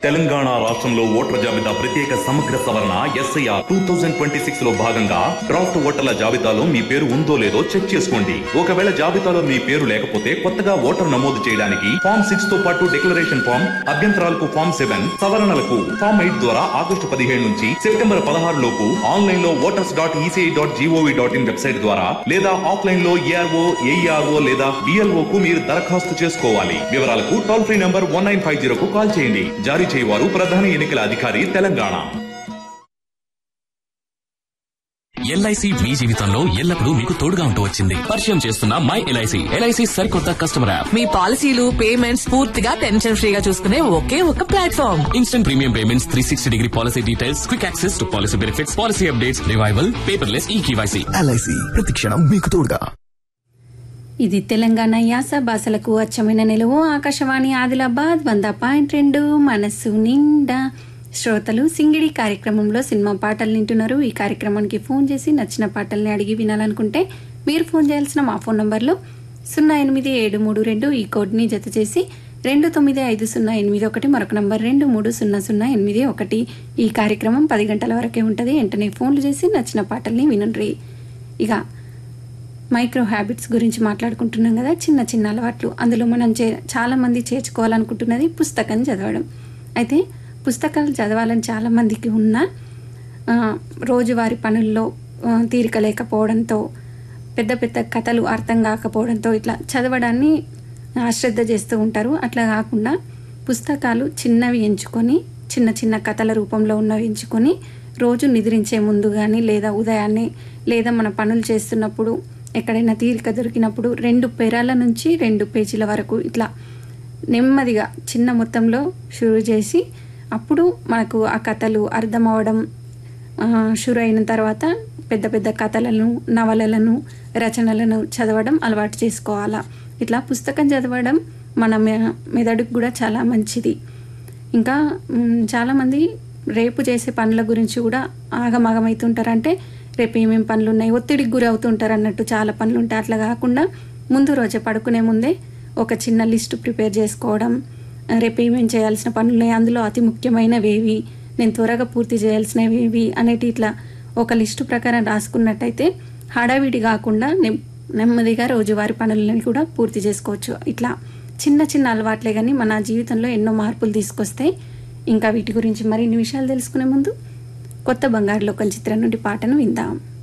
తెలంగాణ రాష్ట్రంలో ఓటర్ల జాబితా ప్రత్యేక సమగ్ర సవరణ SIR two thousand twenty six లో భాగంగా డ్రాఫ్ట్ ఓటర్ల జాబితాలో మీ పేరు ఉందో లేదో చెక్ చేసుకోండి ఒకవేళ జాబితాలో మీ పేరు లేకపోతే కొత్తగా ఓటర్ నమోదు చేయడానికి ఫామ్ సిక్స్ తో పాటు డిక్లరేషన్ ఫామ్ అభ్యంతరాలకు ఫామ్ సెవెన్ సవరణలకు ఫామ్ ఎయిట్ ద్వారా ఆగస్టు పదిహేడు నుంచి సెప్టెంబర్ పదహారు లోపు ఆన్లైన్ లో voters dot ECI dot GOV dot in website ద్వారా లేదా ఆఫ్లైన్ లో ఏఆర్ఓ ఏఈఆర్ఓ లేదా బిఎల్ఓ కు మీరు దరఖాస్తు చేసుకోవాలి వివరాలకు toll free number one nine five zero కు కాల్ చేయండి జారీ చేయవారు ప్రధాన ఎన్నికల అధికారి తెలంగాణ ఎల్ఐసి మీ జీవితంలో ఎల్లప్పుడూ మీకు తోడుగా ఉంటూ వచ్చింది పరిచయం చేస్తున్న మై ఎల్ఐసి ఎల్ఐసి సరికొత్త కస్టమర్ యాప్ మీ పాలసీలు పేమెంట్స్ పూర్తిగా టెన్షన్ ఫ్రీగా చూసుకునే ఒకే ఒక platform instant premium payments three sixty degree policy details quick access to policy benefits policy updates revival paperless e KYC LIC ప్రతిక్షణం మీకు తోడుగా ఇది తెలంగాణ యాస భాషలకు అచ్చమైన నిలువు ఆకాశవాణి ఆదిలాబాద్ వంద పాయింట్ రెండు మనస్సు నిండా శ్రోతలు సింగిడి కార్యక్రమంలో సినిమా పాటలు వింటున్నారు ఈ కార్యక్రమానికి ఫోన్ చేసి నచ్చిన పాటల్ని అడిగి వినాలనుకుంటే మీరు ఫోన్ చేయాల్సిన మా ఫోన్ నంబర్లు సున్నా ఎనిమిది ఏడు మూడు రెండు ఈ కోడ్ని జత చేసి రెండు తొమ్మిది ఐదు సున్నా ఎనిమిది ఒకటి మరొక నంబర్ రెండు మూడు సున్నా సున్నా ఎనిమిది ఒకటి ఈ కార్యక్రమం పది గంటల వరకే ఉంటుంది వెంటనే ఫోన్లు చేసి నచ్చిన పాటల్ని వినండి ఇక మైక్రో హ్యాబిట్స్ గురించి మాట్లాడుకుంటున్నాం కదా చిన్న చిన్న అలవాట్లు అందులో మనం చే చాలామంది చేర్చుకోవాలనుకుంటున్నది పుస్తకం చదవడం అయితే పుస్తకాలు చదవాలని చాలామందికి ఉన్న ఆ, రోజువారి పనుల్లో ఆ, తీరిక లేకపోవడంతో పెద్ద పెద్ద కథలు అర్థం కాకపోవడంతో ఇట్లా చదవడాన్ని అశ్రద్ధ చేస్తూ ఉంటారు అట్లా కాకుండా పుస్తకాలు చిన్నవి ఎంచుకొని చిన్న చిన్న కథల రూపంలో ఉన్నవి ఎంచుకొని రోజు నిద్రించే ముందు కానీ లేదా ఉదయాన్నే లేదా మన పనులు చేస్తున్నప్పుడు ఎక్కడైనా తీరిక దొరికినప్పుడు రెండు పెరాల నుంచి రెండు పేజీల వరకు ఇట్లా నెమ్మదిగా చిన్న మొత్తంలో షురు చేసి అప్పుడు మనకు ఆ కథలు అర్థం అవడం ఆ, షురు అయిన తర్వాత పెద్ద పెద్ద కథలను నవలలను రచనలను చదవడం అలవాటు చేసుకోవాలా ఇట్లా పుస్తకం చదవడం మన మె- మెదడుకు కూడా చాలా మంచిది ఇంకా మ్, చాలామంది రేపు చేసే పనుల గురించి కూడా ఆగమాగమవుతుంటారు అంటే రేపు ఏమేమి పనులు ఉన్నాయి ఒత్తిడికి గురి అవుతుంటారు అన్నట్టు చాలా పనులు ఉంటాయి అట్లా కాకుండా ముందు రోజే పడుకునే ముందే ఒక చిన్న లిస్ట్ ప్రిపేర్ చేసుకోవడం ఆ, రేపు ఏమేమి చేయాల్సిన పనులు ఉన్నాయి అందులో అతి ముఖ్యమైనవి ఏవి నేను త్వరగా పూర్తి చేయాల్సినవి ఏవి అనేటి ఇట్లా ఒక లిస్టు ప్రకారం రాసుకున్నట్టయితే హడావిడి కాకుండా నెమ్- నెమ్మదిగా రోజువారి పనులను కూడా పూర్తి చేసుకోవచ్చు ఇట్లా చిన్న చిన్న అలవాట్లే కానీ మన జీవితంలో ఎన్నో మార్పులు తీసుకొస్తాయి ఇంకా వీటి గురించి మరిన్ని విషయాలు తెలుసుకునే ముందు కొత్త బంగారు లోకం చిత్రం నుండి పాటను విందాం